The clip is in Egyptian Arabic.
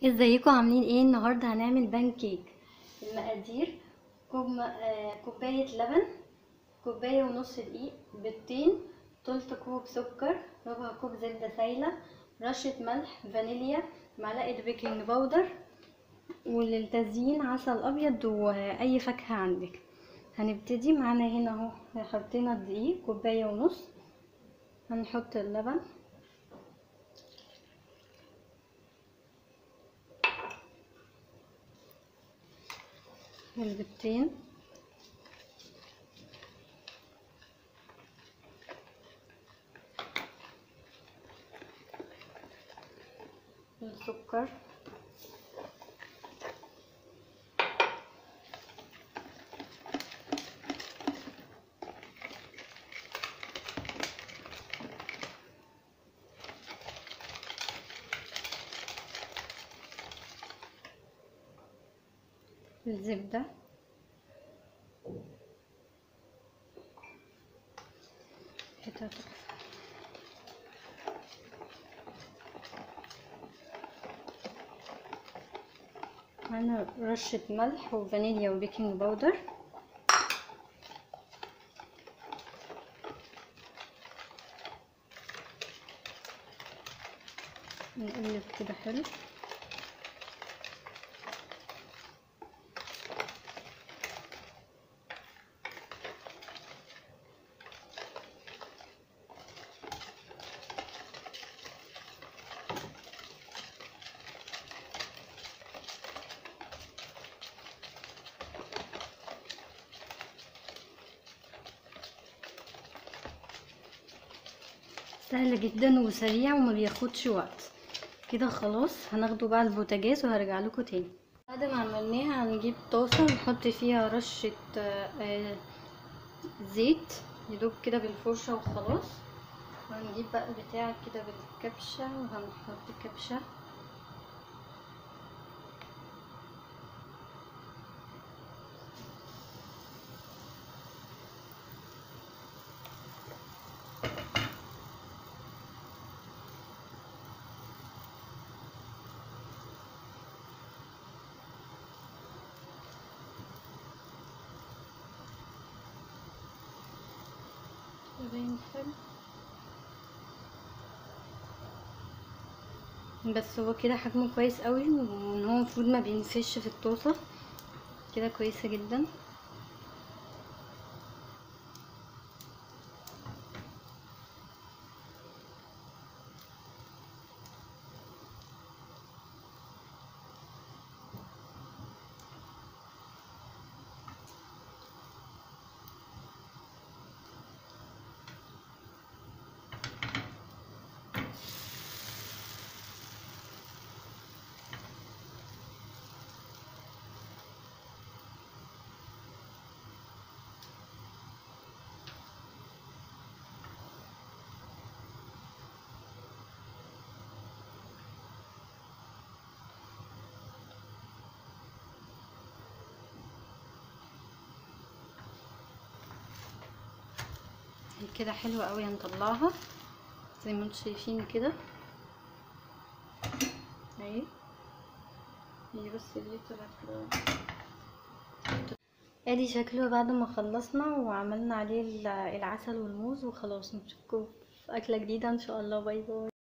ازيكم عاملين ايه النهارده هنعمل بان كيك المقادير كوب م- آه، كوبايه لبن كوبايه ونص دقيق بيضتين تلت كوب سكر ربع كوب زبده سايله رشه ملح فانيليا معلقه بيكنج باودر وللتزيين عسل ابيض واي فاكهه عندك هنبتدي معانا هنا اهو حطينا الدقيق كوبايه ونص هنحط اللبن والبيضتين السكر الزبدة حتة تحفة معانا رشة ملح وفانيليا وبيكنج باودر نقلب كده حلو سهل جدا وسريع وما بياخدش وقت كده خلاص هناخده بقى البوتاجاز وهرجع لكم تاني بعد ما عملناها هنجيب طاسة نحط فيها رشة آه، آه، زيت يدوب كده بالفرشة وخلاص وهنجيب بقى بتاع كده بالكبشة وهنحط كبشة باين حلو بس هو كده حجمه كويس قوي وان هو المفروض ما بينفش في الطاسة كده كويسة جدا كده حلوة قوي هنطلعها زي ما انتم شايفين كده اهي هي بس دي طلعت ادي شكله بعد ما خلصنا وعملنا عليه العسل والموز وخلاص نشوفكم في اكله جديده ان شاء الله باي باي